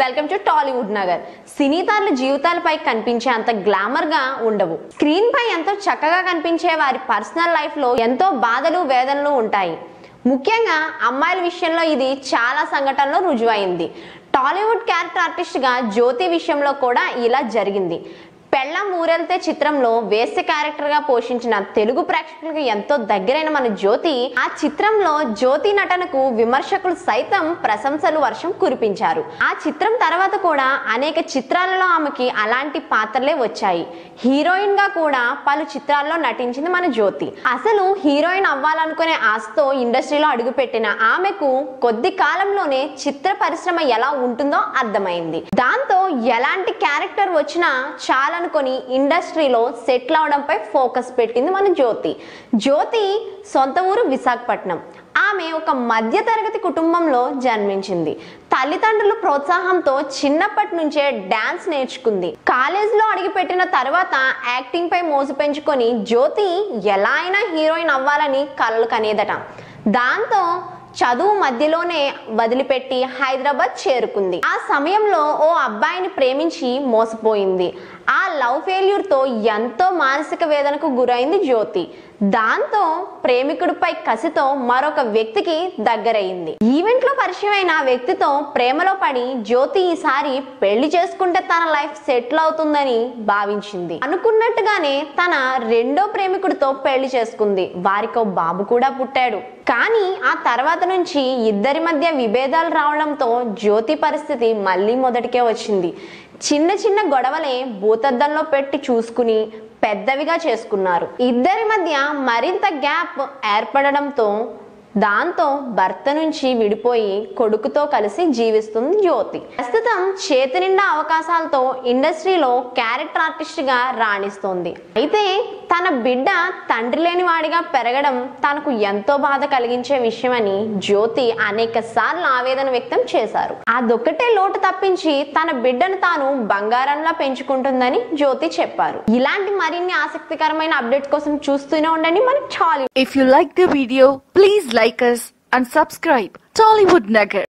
Welcome to Tollywood Nagar సినీ తారల జీవితాలపై కనిపించే అంత గ్లామర్ గా ఉండవు స్క్రీన్ పై ఎంతో చక్కగా కనిపించే వారి పర్సనల్ లైఫ్ లో ఎంతో బాధలు వేదనలు ఉంటాయి ముఖ్యంగా అమ్మాయిల విషయంలో ఇది చాలా సంఘటనలో రుజువైంది టాలీవుడ్ క్యారెక్టర్ ఆర్టిస్ట్ గా జ్యోతి విషయంలో కూడా ఇలా జరిగింది పెళ్ళం ఊరెళ్తే చిత్రంలో వేస్య క్యారెక్టర్ గా పోషించిన తెలుగు ప్రేక్షకులకు ఎంతో దగ్గరైన మన జ్యోతి ఆ చిత్రంలో జ్యోతి నటనకు విమర్శకులు సైతం ప్రశంసలు వర్షం కురిపించారు ఆ చిత్రం తర్వాత కూడా అనేక చిత్రాలలో ఆమెకి అలాంటి పాత్రలే వచ్చాయి హీరోయిన్ గా కూడా పలు చిత్రాల్లో నటించింది మన జ్యోతి అసలు హీరోయిన్ అవ్వాలనుకునే ఆశతో ఇండస్ట్రీలో అడుగుపెట్టిన ఆమెకు కొద్ది కాలంలోనే చిత్ర పరిశ్రమ ఎలా ఉంటుందో అర్థమైంది దాంతో ఎలాంటి క్యారెక్టర్ వచ్చినా చాలనుకొని ఇండస్ట్రీలో సెటిల్ అవడంపై ఫోకస్ పెట్టింది మన జ్యోతి జ్యోతి సొంత ఊరు విశాఖపట్నం ఆమె ఒక మధ్యతరగతి కుటుంబంలో జన్మించింది తల్లిదండ్రుల ప్రోత్సాహంతో చిన్నప్పటి నుంచే డాన్స్ నేర్చుకుంది కాలేజ్లో అడుగుపెట్టిన తర్వాత యాక్టింగ్ పై మోజు పెంచుకొని జ్యోతి ఎలా అయినా హీరోయిన్ అవ్వాలని కలలు కనేదట దాంతో చదువు మధ్యలోనే వదిలిపెట్టి హైదరాబాద్ చేరుకుంది ఆ సమయంలో ఓ అబ్బాయిని ప్రేమించి మోసపోయింది ఆ లవ్ ఫెయిల్యూర్ తో ఎంతో మానసిక వేదనకు గురైంది జ్యోతి దాంతో ప్రేమికుడిపై కసితో మరొక వ్యక్తికి దగ్గరయింది ఈవెంట్ లో పరిచయమైన ఆ వ్యక్తితో ప్రేమలో పడి జ్యోతి ఈసారి పెళ్లి చేసుకుంటే తన లైఫ్ సెటిల్ అవుతుందని భావించింది అనుకున్నట్టుగానే తన రెండో ప్రేమికుడితో పెళ్లి చేసుకుంది వారికో బాబు కూడా పుట్టాడు కానీ ఆ తర్వాత నుంచి ఇద్దరి మధ్య విభేదాలు రావడంతో జ్యోతి పరిస్థితి మళ్ళీ మొదటికే వచ్చింది చిన్న చిన్న గొడవలే భూతద్దంలో పెట్టి చూసుకుని పెద్దవిగా చేసుకున్నారు ఇద్దరి మధ్య మరింత గ్యాప్ ఏర్పడడంతో దాంతో భర్త నుంచి విడిపోయి కొడుకుతో కలిసి జీవిస్తుంది జ్యోతి ప్రస్తుతం చేతి నిండా అవకాశాలతో ఇండస్ట్రీలో క్యారెక్టర్ ఆర్టిస్ట్ గా రాణిస్తోంది అయితే తన బిడ్డ తండ్రి లేని వాడిగా పెరగడం తనకు ఎంతో బాధ కలిగించే విషయమని జ్యోతి అనేక సార్లు ఆవేదన వ్యక్తం చేశారు అదొక్కటే లోటు తప్పించి తన బిడ్డను తాను బంగారంలా పెంచుకుంటుందని జ్యోతి చెప్పారు ఇలాంటి మరిన్ని ఆసక్తికరమైన అప్డేట్ కోసం చూస్తూనే ఉండండి మన Tollywood If you like the video, please like us and subscribe Tollywood Nagar.